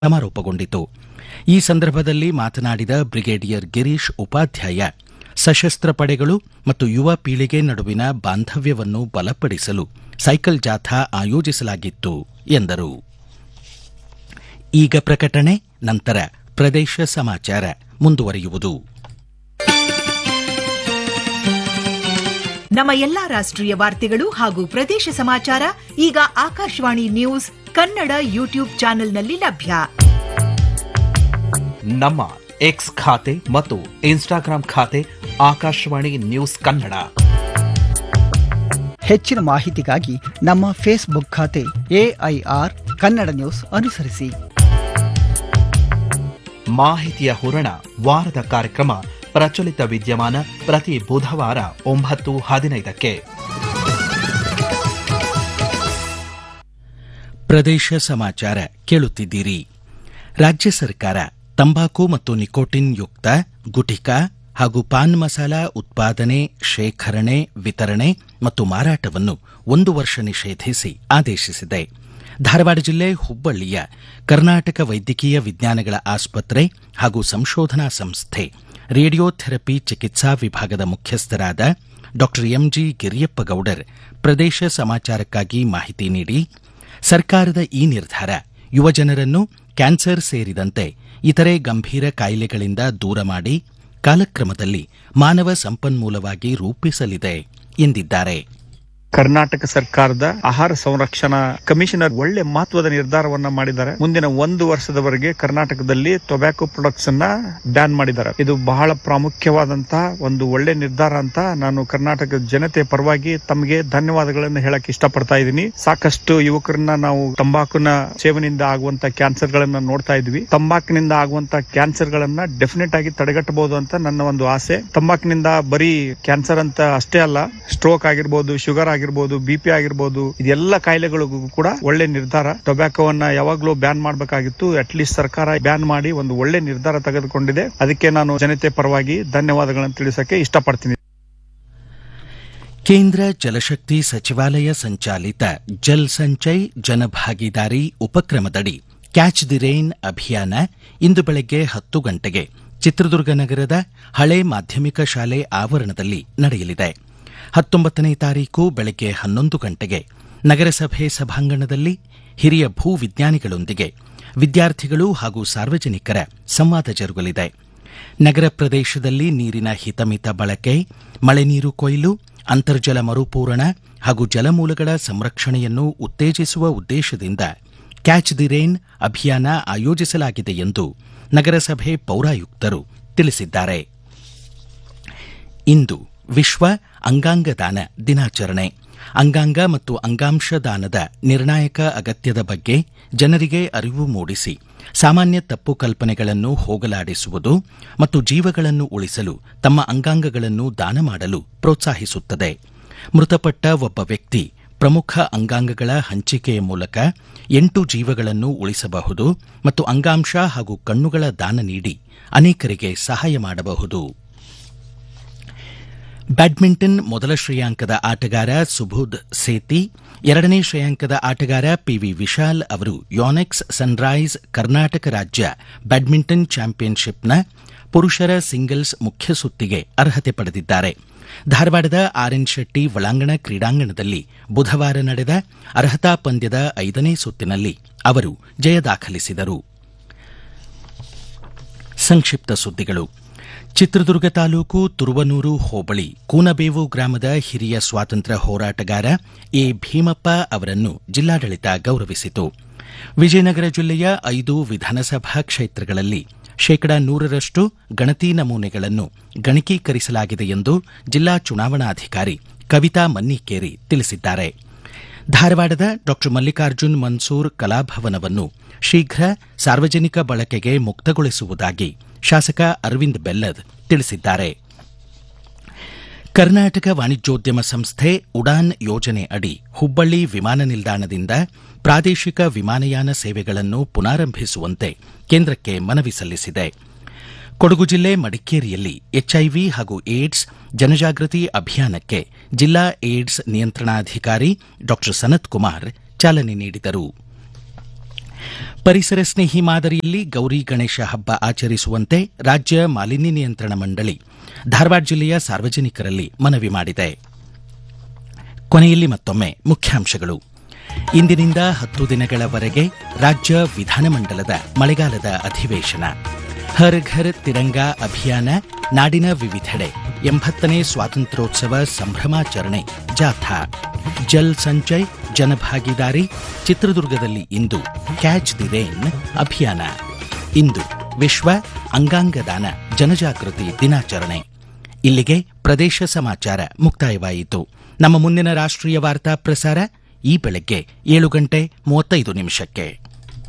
ಸಮಾರೋಪಗೊಂಡಿತು ಈ ಸಂದರ್ಭದಲ್ಲಿ ಮಾತನಾಡಿದ ಬ್ರಿಗೇಡಿಯರ್ ಗಿರೀಶ್ ಉಪಾಧ್ಯಾಯ ಸಶಸ್ತ್ರ ಪಡೆಗಳು ಮತ್ತು ಯುವ ಪೀಳಿಗೆ ನಡುವಿನ ಬಾಂಧವ್ಯವನ್ನು ಬಲಪಡಿಸಲು ಸೈಕಲ್ ಜಾಥಾ ಆಯೋಜಿಸಲಾಗಿತ್ತು ಎಂದರು ಈಗ ಪ್ರಕಟಣೆ ನಂತರ ಪ್ರದೇಶ ಸಮಾಚಾರ ಮುಂದುವರಿಯುವುದು ನಮ್ಮ ಎಲ್ಲಾ ರಾಷ್ಟ್ರೀಯ ವಾರ್ತೆಗಳು ಹಾಗೂ ಪ್ರದೇಶ ಸಮಾಚಾರ ಈಗ ಆಕಾಶವಾಣಿ ನ್ಯೂಸ್ ಕನ್ನಡ ಯೂಟ್ಯೂಬ್ ಚಾನೆಲ್ನಲ್ಲಿ ಲಭ್ಯ ನಮ್ಮ ಎಕ್ಸ್ ಖಾತೆ ಮತ್ತು ಇನ್ಸ್ಟಾಗ್ರಾಂ ಖಾತೆ ಆಕಾಶವಾಣಿ ನ್ಯೂಸ್ ಕನ್ನಡ ಹೆಚ್ಚಿನ ಮಾಹಿತಿಗಾಗಿ ನಮ್ಮ ಫೇಸ್ಬುಕ್ ಖಾತೆ ಎಐಆರ್ ಕನ್ನಡ ನ್ಯೂಸ್ ಅನುಸರಿಸಿ ಮಾಹಿತಿಯ ಹೂರಣ ವಾರದ ಕಾರ್ಯಕ್ರಮ ಪ್ರಚಲಿತ ವಿದ್ಯಮಾನ ಪ್ರತಿ ಬುಧವಾರ ಒಂಬತ್ತು ಹದಿನೈದಕ್ಕೆ ಪ್ರದೇಶ ಸಮಾಚಾರ ಕೇಳುತ್ತಿದ್ದೀರಿ ರಾಜ್ಯ ಸರ್ಕಾರ ತಂಬಾಕು ಮತ್ತು ನಿಕೋಟಿನ್ ಯುಕ್ತ ಗುಟಿಕಾ ಹಾಗೂ ಪಾನ್ ಮಸಾಲ ಉತ್ಪಾದನೆ ಶೇಖರಣೆ ವಿತರಣೆ ಮತ್ತು ಮಾರಾಟವನ್ನು ಒಂದು ವರ್ಷ ನಿಷೇಧಿಸಿ ಆದೇಶಿಸಿದೆ ಧಾರವಾಡ ಜಿಲ್ಲೆ ಹುಬ್ಬಳ್ಳಿಯ ಕರ್ನಾಟಕ ವೈದ್ಯಕೀಯ ವಿಜ್ಞಾನಗಳ ಆಸ್ಪತ್ರೆ ಹಾಗೂ ಸಂಶೋಧನಾ ಸಂಸ್ಥೆ ರೇಡಿಯೋಥೆರಪಿ ಚಿಕಿತ್ಸಾ ವಿಭಾಗದ ಮುಖ್ಯಸ್ಥರಾದ ಡಾ ಎಂಜಿ ಗಿರಿಯಪ್ಪಗೌಡರ್ ಪ್ರದೇಶ ಸಮಾಚಾರಕ್ಕಾಗಿ ಮಾಹಿತಿ ನೀಡಿ ಸರ್ಕಾರದ ಈ ನಿರ್ಧಾರ ಯುವಜನರನ್ನು ಕ್ಯಾನ್ಸರ್ ಸೇರಿದಂತೆ ಇತರೆ ಗಂಭೀರ ಕಾಯಿಲೆಗಳಿಂದ ದೂರ ಮಾಡಿ ಕಾಲಕ್ರಮದಲ್ಲಿ ಮಾನವ ಸಂಪನ್ಮೂಲವಾಗಿ ರೂಪಿಸಲಿದೆ ಎಂದಿದ್ದಾರೆ ಕರ್ನಾಟಕ ಸರ್ಕಾರದ ಆಹಾರ ಸಂರಕ್ಷಣಾ ಕಮಿಷನರ್ ಒಳ್ಳೆ ಮಹತ್ವದ ನಿರ್ಧಾರವನ್ನ ಮಾಡಿದ್ದಾರೆ ಮುಂದಿನ ಒಂದು ವರ್ಷದವರೆಗೆ ಕರ್ನಾಟಕದಲ್ಲಿ ಟೊಬ್ಯಾಕೊ ಪ್ರಾಡಕ್ಟ್ಸ್ ಅನ್ನ ಬ್ಯಾನ್ ಮಾಡಿದ್ದಾರೆ ಇದು ಬಹಳ ಪ್ರಾಮುಖ್ಯವಾದಂತಹ ಒಂದು ಒಳ್ಳೆ ನಿರ್ಧಾರ ಅಂತ ನಾನು ಕರ್ನಾಟಕದ ಜನತೆ ಪರವಾಗಿ ತಮಗೆ ಧನ್ಯವಾದಗಳನ್ನು ಹೇಳಕ್ ಇಷ್ಟಪಡ್ತಾ ಇದ್ದೀನಿ ಸಾಕಷ್ಟು ಯುವಕರನ್ನ ನಾವು ತಂಬಾಕುನ ಸೇವನೆಯಿಂದ ಆಗುವಂತ ಕ್ಯಾನ್ಸರ್ ಗಳನ್ನ ನೋಡ್ತಾ ಇದ್ವಿ ತಂಬಾಕಿನಿಂದ ಆಗುವಂತ ಕ್ಯಾನ್ಸರ್ ಗಳನ್ನ ಡೆಫಿನೆಟ್ ಆಗಿ ತಡೆಗಟ್ಟಬಹುದು ಅಂತ ನನ್ನ ಒಂದು ಆಸೆ ತಂಬಾಕಿನಿಂದ ಬರೀ ಕ್ಯಾನ್ಸರ್ ಅಂತ ಅಷ್ಟೇ ಅಲ್ಲ ಸ್ಟ್ರೋಕ್ ಆಗಿರ್ಬೋದು ಶುಗರ್ ಆಗಿರ್ಬೋದು ಬಿಪಿ ಆಗಿರ್ಬೋದು ಇದೆಲ್ಲ ಕಾಯಿಲೆಗಳಿಗೂ ಕೂಡ ಒಳ್ಳೆ ನಿರ್ಧಾರ ಟೊಬ್ಯಾಕೋವನ್ನ ಯಾವಾಗ್ಲೂ ಬ್ಯಾನ್ ಮಾಡಬೇಕಾಗಿತ್ತು ಅಟ್ ಲೀಸ್ಟ್ ಸರ್ಕಾರ ಬ್ಯಾನ್ ಮಾಡಿ ಒಂದು ಒಳ್ಳೆ ನಿರ್ಧಾರ ತೆಗೆದುಕೊಂಡಿದೆ ಅದಕ್ಕೆ ನಾನು ಜನತೆ ಪರವಾಗಿ ಧನ್ಯವಾದಗಳನ್ನು ತಿಳಿಸಕ್ಕೆ ಇಷ್ಟಪಡ್ತೀನಿ ಕೇಂದ್ರ ಜಲಶಕ್ತಿ ಸಚಿವಾಲಯ ಸಂಚಾಲಿತ ಜಲ್ ಸಂಚಯ್ ಜನಭಾಗಿದಾರಿ ಉಪಕ್ರಮದಡಿ ಕ್ಯಾಚ್ ದಿ ರೈನ್ ಅಭಿಯಾನ ಇಂದು ಬೆಳಗ್ಗೆ ಹತ್ತು ಗಂಟೆಗೆ ಚಿತ್ರದುರ್ಗ ನಗರದ ಹಳೆ ಮಾಧ್ಯಮಿಕ ಶಾಲೆ ಆವರಣದಲ್ಲಿ ನಡೆಯಲಿದೆ ಹತ್ತೊಂಬತ್ತನೇ ತಾರೀಕು ಬೆಳಗ್ಗೆ ಹನ್ನೊಂದು ಗಂಟೆಗೆ ನಗರಸಭೆ ಸಭಾಂಗಣದಲ್ಲಿ ಹಿರಿಯ ಭೂ ವಿಜ್ಞಾನಿಗಳೊಂದಿಗೆ ವಿದ್ಯಾರ್ಥಿಗಳು ಹಾಗೂ ಸಾರ್ವಜನಿಕರ ಸಂವಾದ ಜರುಗಲಿದೆ ನಗರ ಪ್ರದೇಶದಲ್ಲಿ ನೀರಿನ ಹಿತಮಿತ ಬಳಕೆ ಮಳೆ ನೀರು ಕೊಯ್ಲು ಅಂತರ್ಜಲ ಮರುಪೂರಣ ಹಾಗೂ ಜಲಮೂಲಗಳ ಸಂರಕ್ಷಣೆಯನ್ನು ಉತ್ತೇಜಿಸುವ ಉದ್ದೇಶದಿಂದ ಕ್ಯಾಚ್ ದಿ ರೇನ್ ಅಭಿಯಾನ ಆಯೋಜಿಸಲಾಗಿದೆ ಎಂದು ನಗರಸಭೆ ಪೌರಾಯುಕ್ತರು ತಿಳಿಸಿದ್ದಾರೆ ಇಂದು ವಿಶ್ವ ಅಂಗಾಂಗ ದಾನ ದಿನಾಚರಣೆ ಅಂಗಾಂಗ ಮತ್ತು ಅಂಗಾಂಶ ದಾನದ ನಿರ್ಣಾಯಕ ಅಗತ್ಯದ ಬಗ್ಗೆ ಜನರಿಗೆ ಅರಿವು ಮೂಡಿಸಿ ಸಾಮಾನ್ಯ ತಪ್ಪು ಕಲ್ಪನೆಗಳನ್ನು ಹೋಗಲಾಡಿಸುವುದು ಮತ್ತು ಜೀವಗಳನ್ನು ಉಳಿಸಲು ತಮ್ಮ ಅಂಗಾಂಗಗಳನ್ನು ದಾನ ಮಾಡಲು ಪ್ರೋತ್ಸಾಹಿಸುತ್ತದೆ ಮೃತಪಟ್ಟ ಒಬ್ಬ ವ್ಯಕ್ತಿ ಪ್ರಮುಖ ಅಂಗಾಂಗಗಳ ಹಂಚಿಕೆಯ ಮೂಲಕ ಎಂಟು ಜೀವಗಳನ್ನು ಉಳಿಸಬಹುದು ಮತ್ತು ಅಂಗಾಂಶ ಹಾಗೂ ಕಣ್ಣುಗಳ ದಾನ ನೀಡಿ ಅನೇಕರಿಗೆ ಸಹಾಯ ಮಾಡಬಹುದು ಬ್ಯಾಡ್ಮಿಂಟನ್ ಮೊದಲ ಶ್ರೇಯಾಂಕದ ಆಟಗಾರ ಸುಬೋಧ್ ಸೇತಿ ಎರಡನೇ ಶ್ರೇಯಾಂಕದ ಆಟಗಾರ ಪಿವಿ ವಿಶಾಲ್ ಅವರು ಯೋನೆಕ್ಸ್ ಸನ್ರೈಸ್ ಕರ್ನಾಟಕ ರಾಜ್ಯ ಬ್ಯಾಡ್ಮಿಂಟನ್ ಚಾಂಪಿಯನ್ಶಿಪ್ನ ಪುರುಷರ ಸಿಂಗಲ್ಸ್ ಮುಖ್ಯ ಸುತ್ತಿಗೆ ಅರ್ಹತೆ ಪಡೆದಿದ್ದಾರೆ ಧಾರವಾಡದ ಆರ್ಎನ್ ಶೆಟ್ಟಿ ಒಳಾಂಗಣ ಕ್ರೀಡಾಂಗಣದಲ್ಲಿ ಬುಧವಾರ ನಡೆದ ಅರ್ಹತಾ ಪಂದ್ಯದ ಐದನೇ ಸುತ್ತಿನಲ್ಲಿ ಅವರು ಜಯ ದಾಖಲಿಸಿದರು ಸಂಕ್ಷಿಪ್ತ ಸುದ್ದಿಗಳು ಚಿತ್ರದುರ್ಗ ತಾಲೂಕು ತುರುವನೂರು ಹೋಬಳಿ ಕೂನಬೇವು ಗ್ರಾಮದ ಹಿರಿಯ ಸ್ವಾತಂತ್ರ್ಯ ಹೋರಾಟಗಾರ ಎ ಭೀಮಪ್ಪ ಅವರನ್ನು ಜಿಲ್ಲಾಡಳಿತ ಗೌರವಿಸಿತು ವಿಜಯನಗರ ಜಿಲ್ಲೆಯ ಐದು ವಿಧಾನಸಭಾ ಕ್ಷೇತ್ರಗಳಲ್ಲಿ ಶೇಕಡಾ ನೂರರಷ್ಟು ಗಣತಿ ನಮೂನೆಗಳನ್ನು ಗಣಕೀಕರಿಸಲಾಗಿದೆ ಎಂದು ಜಿಲ್ಲಾ ಚುನಾವಣಾಧಿಕಾರಿ ಕವಿತಾ ಮನ್ನಿಕೇರಿ ತಿಳಿಸಿದ್ದಾರೆ ಧಾರವಾಡದ ಡಾ ಮಲ್ಲಿಕಾರ್ಜುನ್ ಮನ್ಸೂರ್ ಕಲಾಭವನವನ್ನು ಶೀಘ್ರ ಸಾರ್ವಜನಿಕ ಬಳಕೆಗೆ ಮುಕ್ತಗೊಳಿಸುವುದಾಗಿ ಶಾಸಕ ಅರವಿಂದ್ ಬೆಲ್ಲದ್ ತಿಳಿಸಿದ್ದಾರೆ ಕರ್ನಾಟಕ ವಾಣಿಜ್ಯೋದ್ಯಮ ಸಂಸ್ಥೆ ಉಡಾನ್ ಯೋಜನೆ ಅಡಿ ಹುಬ್ಬಳ್ಳಿ ವಿಮಾನ ನಿಲ್ದಾಣದಿಂದ ಪ್ರಾದೇಶಿಕ ವಿಮಾನಯಾನ ಸೇವೆಗಳನ್ನು ಪುನಾರಂಭಿಸುವಂತೆ ಕೇಂದ್ರಕ್ಕೆ ಮನವಿ ಸಲ್ಲಿಸಿದೆ ಕೊಡಗು ಜಿಲ್ಲೆ ಮಡಿಕೇರಿಯಲ್ಲಿ ಎಚ್ಐವಿ ಹಾಗೂ ಏಡ್ಸ್ ಜನಜಾಗೃತಿ ಅಭಿಯಾನಕ್ಕೆ ಜಿಲ್ಲಾ ಏಡ್ಸ್ ನಿಯಂತ್ರಣಾಧಿಕಾರಿ ಡಾ ಸನತ್ ಕುಮಾರ್ ಚಾಲನೆ ನೀಡಿದರು ಪರಿಸರ ಸ್ನೇಹಿ ಮಾದರಿಯಲ್ಲಿ ಗೌರಿ ಗಣೇಶ ಹಬ್ಬ ಆಚರಿಸುವಂತೆ ರಾಜ್ಯ ಮಾಲಿನ್ಯ ನಿಯಂತ್ರಣ ಮಂಡಳಿ ಧಾರವಾಡ ಜಿಲ್ಲೆಯ ಸಾರ್ವಜನಿಕರಲ್ಲಿ ಮನವಿ ಮಾಡಿದೆ ಕೊನೆಯಲ್ಲಿ ಮತ್ತೊಮ್ಮೆ ಮುಖ್ಯಾಂಶಗಳು ಇಂದಿನಿಂದ ಹತ್ತು ದಿನಗಳವರೆಗೆ ರಾಜ್ಯ ವಿಧಾನಮಂಡಲದ ಮಳೆಗಾಲದ ಅಧಿವೇಶನ ಹರ್ ಘರ್ ತಿರಂಗಾ ಅಭಿಯಾನ ನಾಡಿನ ವಿವಿಧೆಡೆ ಎಂಬತ್ತನೇ ಸ್ವಾತಂತ್ರ್ಯೋತ್ಸವ ಸಂಭ್ರಮಾಚರಣೆ ಜಾಥಾ ಜಲ್ ಸಂಚಯ್ ಜನಭಾಗಿದಾರಿ ಚಿತ್ರದುರ್ಗದಲ್ಲಿ ಇಂದು ಕ್ಯಾಚ್ ದಿ ರೇನ್ ಅಭಿಯಾನ ಇಂದು ವಿಶ್ವ ಅಂಗಾಂಗ ದಾನ ಜನಜಾಗೃತಿ ದಿನಾಚರಣೆ ಇಲ್ಲಿಗೆ ಪ್ರದೇಶ ಸಮಾಚಾರ ಮುಕ್ತಾಯವಾಯಿತು ನಮ್ಮ ಮುಂದಿನ ರಾಷ್ಟ್ರೀಯ ವಾರ್ತಾ ಪ್ರಸಾರ ಈ ಬೆಳಗ್ಗೆ ಏಳು ಗಂಟೆ ಮೂವತ್ತೈದು ನಿಮಿಷಕ್ಕೆ